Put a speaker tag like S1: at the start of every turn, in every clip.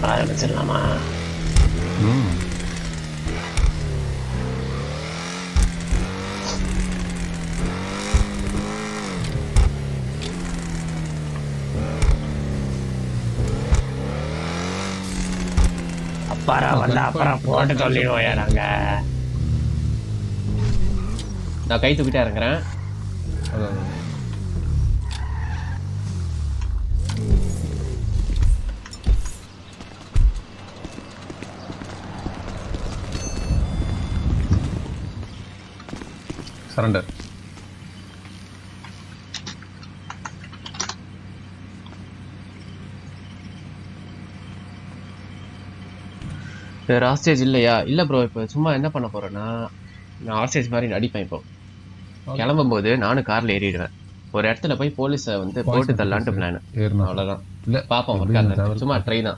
S1: ஆரம்பிச்சிடலாமா
S2: ம்
S1: அப்பாரா வந்து அப்புறம் போட்டு சொல்லிடுவோம் நாங்க
S3: நான் கை தூக்கிட்டே இறங்குறேன்
S2: அதான் சரண்டர்
S3: வேற ஆஸ்டேஜ் இல்லையா இல்ல ப்ரோ இப்போ சும்மா என்ன பண்ண போறேன்னா நான் ஆஸ்டேஜ் மாதிரி நடிப்பேன் இப்போ கிளம்பும் போது நானும் கார்ல ஏறிடுவேன் ஒரு இடத்துல போய் போலீஸை வந்து போட்டு தள்ளலான்ட்டு பிளான்
S2: ஏறினா
S3: அவ்வளவுதான்
S2: இல்ல
S3: பாப்போம்
S2: எப்படி
S3: உட்கார்ந்து.
S2: travel
S3: சும்மா ட்ரை தான்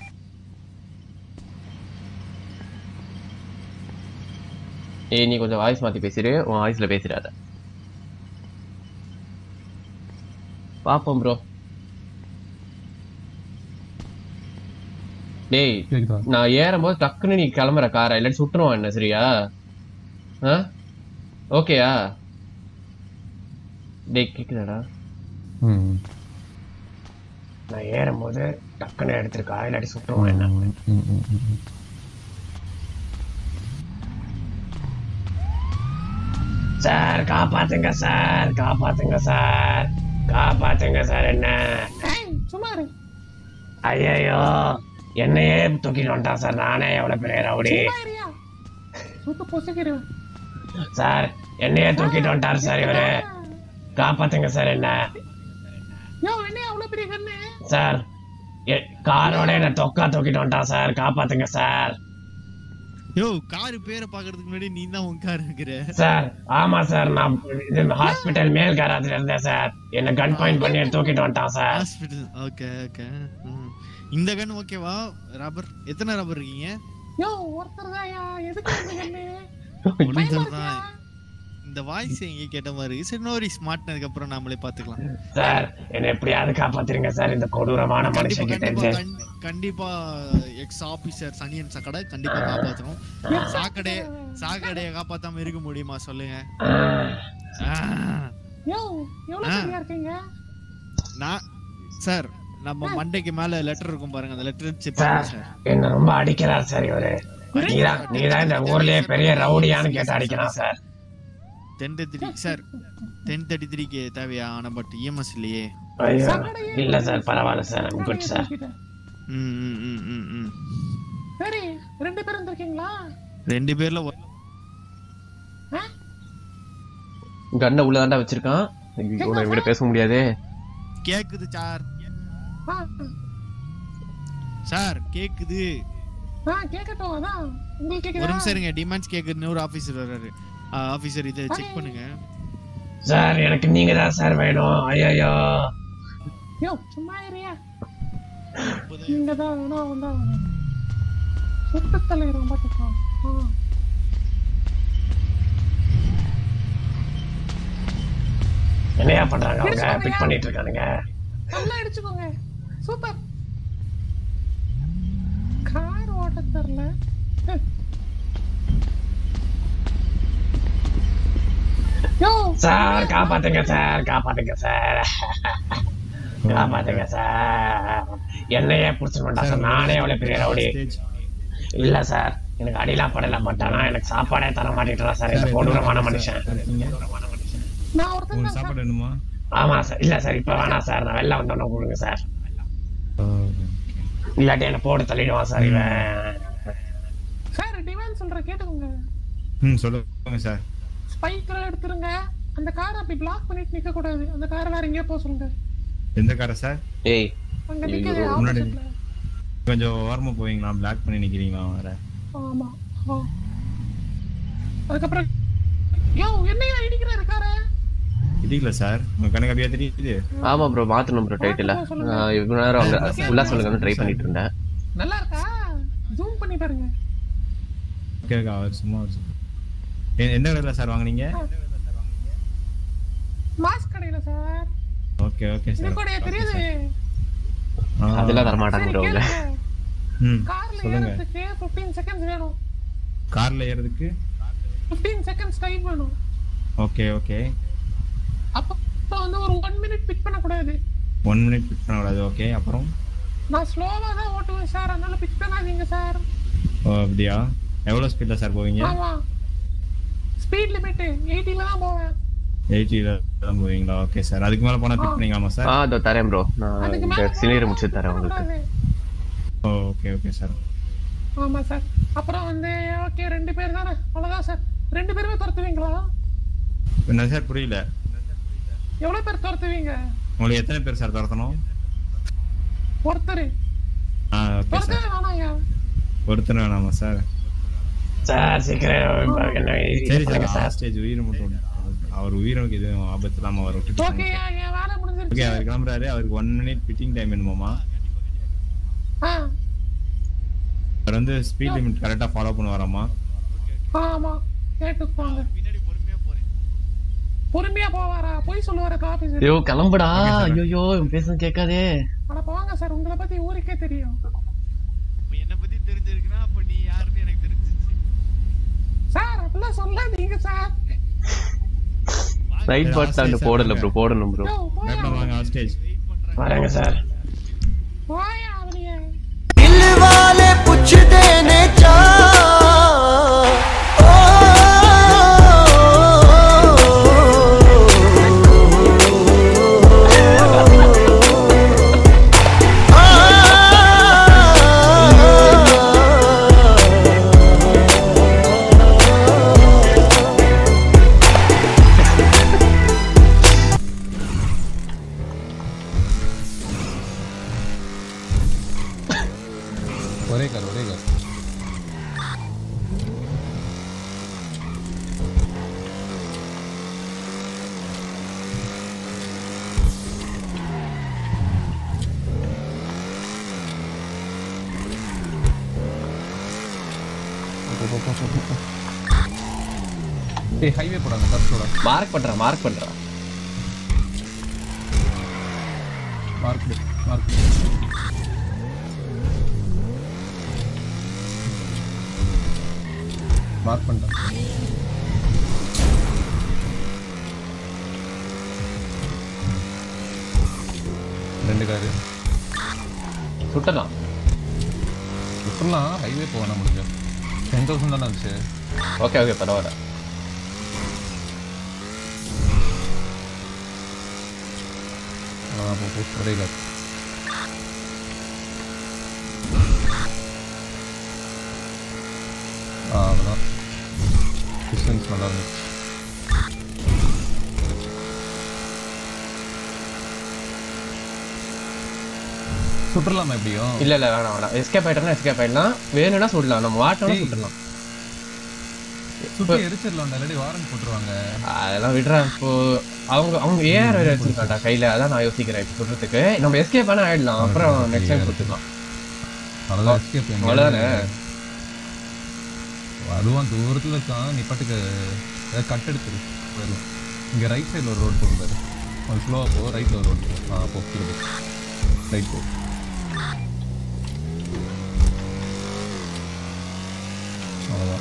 S3: ஏய் நீ கொஞ்சம் வாய்ஸ் மாத்தி பேசிடு உன் வாய்ஸ்ல பேசிடாத பாப்போம் ப்ரோ டேய்
S2: கேக்குதா
S3: நான் ஏறும்போது டக்குன்னு நீ கிளம்புற காரை இல்லாட்டி சுட்டுருவான் என்ன சரியா ஆ ஓகேயா டேய் கேக்குதாடா
S2: ம்
S1: நான் ஏறும்போது டக்குன்னு எடுத்துருக்கா இல்லாட்டி சுட்டுருவோம் என்ன
S2: ம், ம், ம், ம்.
S1: சார் காப்பாத்துங்க சார் காப்பாத்துங்க சார் காப்பாத்துங்க சார் என்ன
S4: சும்மா இரு
S1: ஐயோ என்னையே தூக்கிட்டு வந்துட்டான் சார் நானே எவ்வளவு பெரிய ரவுடி
S4: சும்மா இருயா சுட்டு பொசுக்கிறேன்
S1: சார் என்னையே தூக்கிட்டு வந்துட்டார் சார் இவரு காப்பாத்துங்க சார் என்ன
S4: யோ என்ன அவ்வளவு பெரிய கண்ணு
S1: சார் எ- காரோட என்ன தொக்கா தூக்கிட்டு வந்துட்டான் சார் காப்பாத்துங்க சார்
S5: யோ கார் பேரை பாக்குறதுக்கு முன்னாடி நீ தான் உன் கார் இருக்கிற
S1: சார் ஆமா சார் நான் இது ஹாஸ்பிட்டல் மேல் கராத்துல இருந்தேன் சார் என்ன கன் பாயிண்ட் பண்ணி தூக்கிட்டு வந்துட்டான் சார்
S5: ஹாஸ்பிட்டல் ஓகே ஓகே இந்த கன் ஓகேவா ரப்பர் எத்தனை ரப்பர் இருக்கீங்க
S4: யோ ஒருத்தர் தான்யா எதுக்கு இந்த கண்ணு
S5: ஒருத்தர் தான் இந்த வாய்ஸ் எங்க கேட்ட மாதிரி சரி நோரி ஸ்மார்ட்னதுக்கு அப்புறம் நாமளே பாத்துக்கலாம்
S1: சார் என்ன எப்படியாவது காப்பாத்துறீங்க சார் இந்த கொடூரமான
S5: கண்டிப்பா
S1: மனுஷன் கிட்ட
S5: கண்டிப்பா
S1: இருந்து
S5: கண்டி- கண்டிப்பா எக்ஸ் ஆபீசர் சனியன் சக்கடை கண்டிப்பா காப்பாத்தணும் சாக்கடை சாக்கடையை காப்பாத்தாம இருக்க முடியுமா சொல்லுங்க ஆ.
S4: யோ எவ்வளவு
S5: ஆ.
S4: சரியா இருக்கீங்க
S5: நான் சார் நம்ம மண்டைக்கு மேல லெட்டர் இருக்கும் பாருங்க அந்த லெட்டர் செக்
S1: சார்
S5: பண்ணுங்க சார்
S1: என்ன ரொம்ப அடிக்கிறார் சார் இவரு நீதான் நீதான் இந்த ஊர்லயே பெரிய ரவுடியான்னு கேட்டு அடிக்கிறான் sir
S5: ten thirty three sir ten thirty த்ரீக்கு தேவையா ஆனா பட் இஎம்எஸ் இல்லையே
S1: ஐயோ இல்ல சார் பரவாயில்ல சார் ஐம் குட் சார்
S4: தூக்கிட்டேன்.
S5: ம் ம் ம் ம் ம்
S4: சரி ரெண்டு பேரும் வந்திருக்கீங்களா
S5: ரெண்டு பேர்ல ஒரு-
S4: ஆ?
S3: கண்ணை உள்ளதாண்டா வச்சிருக்கான் ஐயோ, நான் இவங்கிட்ட பேச முடியாதே
S5: கேக்குது சார்
S4: ஆ,
S5: சார் கேக்குது
S4: ஆ கேட்கட்டும் அதான் உங்களுக்கு
S5: ஒரு
S4: கேக்குதா
S5: நிமிஷம் இருங்க டிமாண்ட்ஸ் கேக்குதுன்னு ஒரு ஆபீசர் வர்றாரு ஆபீசர் இதை செக் பண்ணுங்க
S1: சார் எனக்கு நீங்க தான் சார் வேணும் ஐயோ
S4: யோ சும்மா இருயா நீங்க தான் வேணும் அவன் தான் வேணும் சுட்டு தலைவர் பாத்துக்கலாம் ஆ
S1: என்னையா பண்றாங்க அவங்க பிட் பண்ணிட்டு இருக்கானுங்க
S4: நல்லா அடிச்சுக்கோங்க சூப்பர் கார் ஓட்ட தெரியல ஹ். யோ
S1: சார் காப்பாத்துங்க சார் காப்பாத்துங்க சார் காப்பாத்துங்க சார் என்னையே புடிச்சு மாட்டான் சார் நானே எவ்வளவு பெரிய ரவுடி இல்ல சார் எனக்கு அடிலாம் படல மாட்டானா எனக்கு சாப்பாடே தர மாட்டேங்கிறான் சார் இந்த கொடூரமான மனுஷன்
S4: நான் ஒருத்தன்
S2: உங்களுக்கு
S4: தான் சார்
S2: சாப்பாடு வேணுமா
S1: ஆமா சார் இல்ல சார் இப்ப வேணாம் சார் நான் வெளில வந்தோன்னு கொடுங்க சார் இல்லாட்டி என்ன போட்டு தள்ளிடுவான் சார் இவன்
S4: சார் டிமாண்ட் சொல்ற கேட்டுக்கோங்க
S2: ம் சொல்லுங்க சார்
S4: ஸ்பைக்கரை எடுத்துருங்க அந்த காரை அப்படி பிளாக் பண்ணிட்டு நிக்க கூடாது அந்த காரை வேற எங்கேயோ போக சொல்லுங்க
S2: எந்த காரை சார்
S3: ஏய்
S4: அங்க நிக்குது
S2: முன்னாடி
S4: ஆப்போசிட்ல
S2: கொஞ்சம் ஓரமா போவீங்களா பிளாக் பண்ணி நிக்கிறீங்களா வேற
S4: ஆமா ஆ. அதுக்கப்புறம் யோ என்னையா இடிக்கிறாரு காரை
S2: இடிக்கல சார் உங்க கணக்கு அப்படியே தெரியுது
S3: ஆமா ப்ரோ மாத்தணும் ப்ரோ டைட்டில இவ்வளவு நேரம் அங்க ஃபுல்லா சொல்லுங்கன்னு ட்ரை பண்ணிட்டு இருந்தேன்
S4: நல்லா இருக்கா ஜூம் பண்ணி பாருங்க
S2: ஓகே ஓகே அவர் சும்மா ஒரு second. எ- எந்த கடையில் சார் வாங்குனீங்க
S4: மாஸ்க் கடையில சார்
S2: ஓகே ஓகே
S4: இது
S2: சார்
S4: கூட தெரியுது
S3: அதெல்லாம் தரமாட்டாங்க
S4: சரி
S3: ப்ரோ அவங்க
S4: கேளுங்க
S2: ம்
S4: கார்ல
S2: சொல்லுங்க
S4: ஏறதுக்கு 15 செகண்ட்ஸ் வேணும்
S2: கார்ல ஏறதுக்கு
S4: 15 செகண்ட்ஸ் டைம் வேணும்
S2: ஓகே ஓகே
S4: அப்ப அப்ப வந்து ஒரு ஒன் மினிட் பிக் பண்ணக்கூடாது
S2: ஒன் மினிட் பிக் பண்ணக்கூடாது ஓகே அப்புறம்
S4: நான் ஸ்லோவா தான் ஓட்டுவேன் சார் அதனால பிக் பண்ணாதீங்க சார்
S2: ஓ அப்படியா எவ்வளோ ஸ்பீடில் சார் போவீங்க
S4: ஆமா ஸ்பீட் லிமிட் 80 ல தான் போவேன்
S2: எயிட்டியில் தான் போவீங்களா ஓகே சார் அதுக்கு மேலே போனால் பிக் பண்ணிக்கலாமா
S3: ஆ
S2: சார்
S3: அதோ தரேன் ப்ரோ நான்
S4: அதுக்கு
S3: இந்த
S4: மேல
S3: சிலிண்டர் முடிச்சு தரேன் உங்களுக்கு
S4: கூடாது.
S2: ஓ ஓகே ஓகே சார்
S4: ஆமா சார் அப்புறம் வந்து ஓகே ரெண்டு பேர் தானே அவ்வளவுதான் சார் ரெண்டு பேருமே துரத்துவீங்களா
S2: என்ன சார் புரியல
S4: எவ்வளவு பேர் துரத்துவீங்க
S2: உங்களுக்கு எத்தனை பேர் சார் துரத்தணும்
S4: ஒருத்தர்
S2: ஆ ஓகே சார்
S4: துரத்தவே வேணாயா
S2: ஒருத்தர் வேணாமா சார்
S1: சார் சீக்கிரம் என்ன
S2: சரி
S1: பண்ணுங்க
S2: சார்
S1: சார்
S2: ஸ்டேஜ் உயிரை மட்டும் அவர் உயிருக்கு எதுவும் ஆபத்து இல்லாமல் அவர் விட்டுட்டு
S4: ஓகே என் வேலை
S2: ஓகே
S4: முடிஞ்சிருச்சு
S2: அவர் கிளம்புறாரு அவருக்கு ஒன் மினிட் ஃபிட்டிங் டைம் வேணுமாமா
S4: ஆ
S2: அவர் வந்து ஸ்பீட் லிமிட் கரெக்டாக ஃபாலோ பண்ணுவாராமா
S4: ஆமா கேட்டுக்கோங்க
S5: பின்னாடி பொறுமையா போறேன்
S4: பொறுமையா போவாரா போய் சொல்லுவாரு ஆபீசர்
S3: ஐயோ கிளம்புடா ஐயோ பேசுறது கேட்காதே
S4: அட போவாங்க சார் உங்களை பத்தி ஊருக்கே தெரியும்
S5: இப்ப என்ன பத்தி தெரிஞ்சிருக்குன்னா அப்ப நீ யாருன்னு எனக்கு தெரிஞ்சிச்சு
S4: சார் அப்படிலாம் சொல்லாதீங்க சார்
S3: ரைட் பட்டன் அந்த போடல ப்ரோ போடணும் ப்ரோ
S4: யோ, போயா
S2: பயப்பட வாங்க ஸ்டேஜ்
S1: வரேங்க சார்
S4: போயா அவனையே
S6: दिल वाले पुछदे ने चा
S7: ஒரே கார் ஒரே கார் ஏய் ஹைவே போடாங்க கரெக்ட் போட
S3: மார்க் பண்றேன் மார்க் பண்றேன்
S7: மார்க் மார்க் மார்க் பண்ணிட்டேன் ரெண்டு காரு
S3: சுட்டலாம்
S7: இப்பெல்லாம் ஹைவே போவேன் முடிஞ்ச டென் தௌசண்ட் தானே இருந்துச்சு
S3: ஓகே ஓகே பரவாயில்ல
S7: ஆ போ போ ஒரே கார் ஆ அதெல்லாம் டிஸ்டன்ஸ் நல்லா இருந்துச்சு சுற்றலாமா எப்படியும்
S3: இல்ல இல்ல வேணாம் வேணாம் எஸ்கேப் ஆயிட்டோம்னா எஸ்கேப் ஆயிடலாம் வேணும்னா சுடலாம் நம்ம வாட்டோம்னா
S7: ஏய்.
S3: சுட்டலாம்
S7: சுற்றி எரிச்சிடலாம் ஆல்ரெடி வாரண்ட் போட்டுருவாங்க
S3: அதெல்லாம் விடுறேன் இப்போ அவங்க அவங்க ஏஆர் வேற வச்சிருக்காண்டா கையில அதான் நான் யோசிக்கிறேன் இப்போ சுடுறதுக்கு நம்ம எஸ்கேப் ஆனா ஆயிடலாம் அப்புறம் நெக்ஸ்ட் டைம் சுட்டுக்கலாம்
S7: அவ்வளோதான் எஸ்கேப்
S3: அவ்வளவுதானே
S7: அதுவும் தூரத்தில் இருக்கான் நீ பாட்டுக்கு ஏதாவது கட் எடுத்துரு போயிடலாம் இங்கே ரைட் சைடில் ஒரு ரோடு போகும் பாரு கொஞ்சம் ஸ்லோவாக போ ரைட்டில் ஒரு ரோடு ஆ போ கீழே போ ரைட் போ அவ்வளோதான்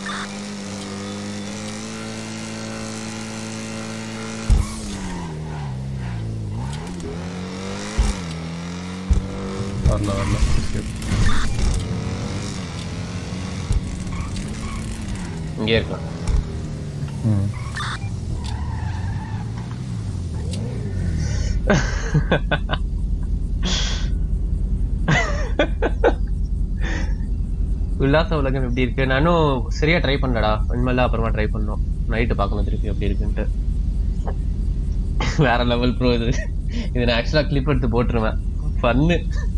S7: வரல வரல escape.
S3: இங்கே இருக்கலாம்
S7: ம்
S3: உல்லாச உலகம் எப்படி இருக்கு நானும் சரியா ட்ரை பண்ணலடா இனிமேல் அப்புறமா ட்ரை பண்ணோம் நைட்டு பார்க்கணும் திருப்பி எப்படி இருக்குன்ட்டு வேற லெவல் ப்ரோ இது இது நான் ஆக்சுவலா கிளிப் எடுத்து போட்டுருவேன் ஃபன்னு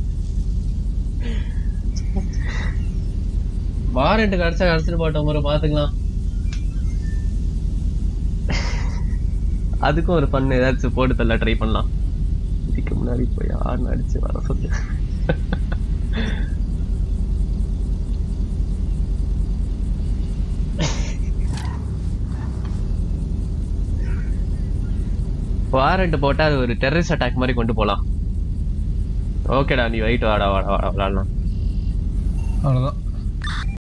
S3: வாரண்ட் கிடைச்சா கிடைச்சிட்டு போட்டோம் ஒரு பாத்துக்கலாம் அதுக்கும் ஒரு ஃபன் ஏதாச்சும் போட்டு தள்ள ட்ரை பண்ணலாம் இதுக்கு முன்னாடி போய் யாருன்னு அடிச்சு வர சொல்லு வாரண்ட் போட்டா அது ஒரு டெரரிஸ்ட் அட்டாக் மாதிரி கொண்டு போலாம் ஓகேடா நீ வெயிட் வாடா வாடா வாடா விளாடலாம்
S7: அவ்வளோதான்